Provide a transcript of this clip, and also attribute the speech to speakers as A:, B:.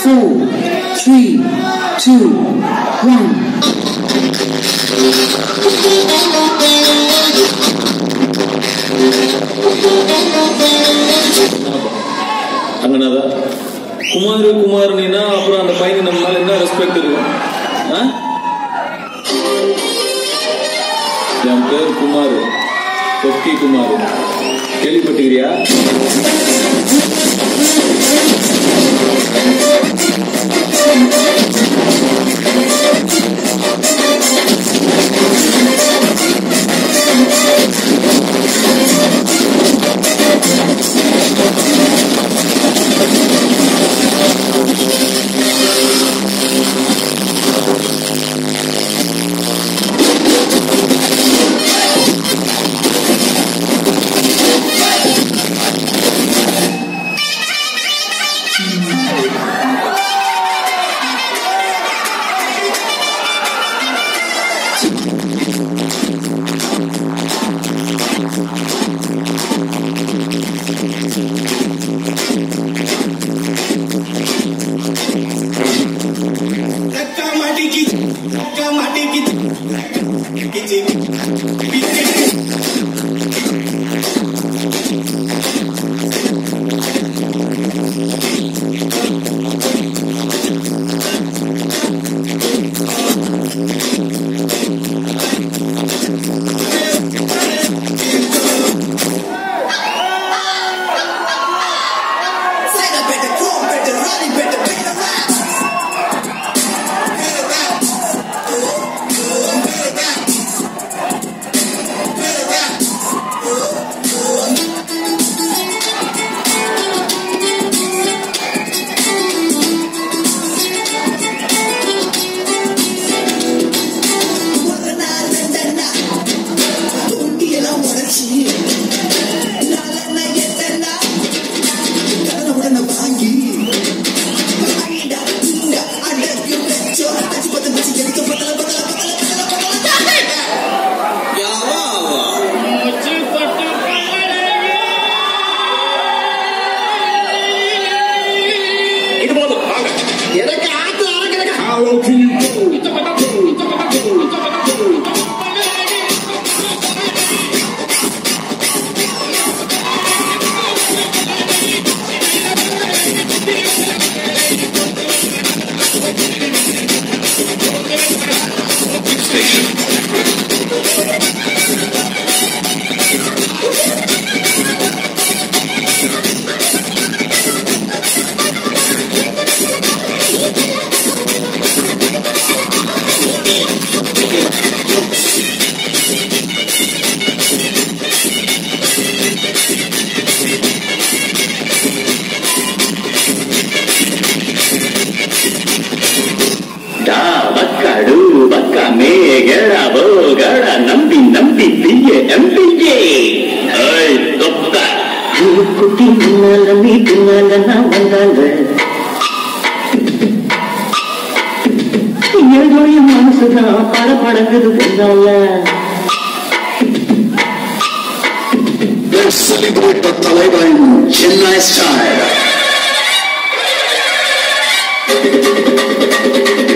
A: four, three, two, one.
B: அங்கனதா Kumar குமார்னா அப்புறம் அந்த பையனுக்கு நம்ம மேல என்ன ரெஸ்பெக்ட் இருக்கும் ஆ? என் பேர் குமார் கொக்கி குமார் கேள்விப்பட்டுக்கிறியா
C: धक्का माटी की धक्का माटी की Say the better, chrome better, running better, better rap. உண்டியெல்லாம் உடைச்சி நாலெண்ண எட்டெண்ணா உடனே வாங்கி அண்டா இண்டா அடக்கு வெச்சோ அச்சு பத்து பச்சு எரிக்க பத்தல பத்தல பத்தல பத்தல பத்தல யாவா
D: இது போதும் வாங்க
C: எனக்கு ஆத்து அறக்கிறக்க
E: ಡಾ ಬಕ್ಕ ಡು ಬಕ್ಕ ಮೇ ಗೆಡ ಬೋ ಗಡ ನಂಬಿ ನಂಬಿ ಬಿಯ್ಯ ಎಂಬಿಗೆ ஏய் தொப்ப குட்டி பின்னால நீ பின்னால நான் வந்தாங்க ஏதோ என் மனசுதான் பட படங்குது பின்னால
C: Let's celebrate the Taliban Chennai style.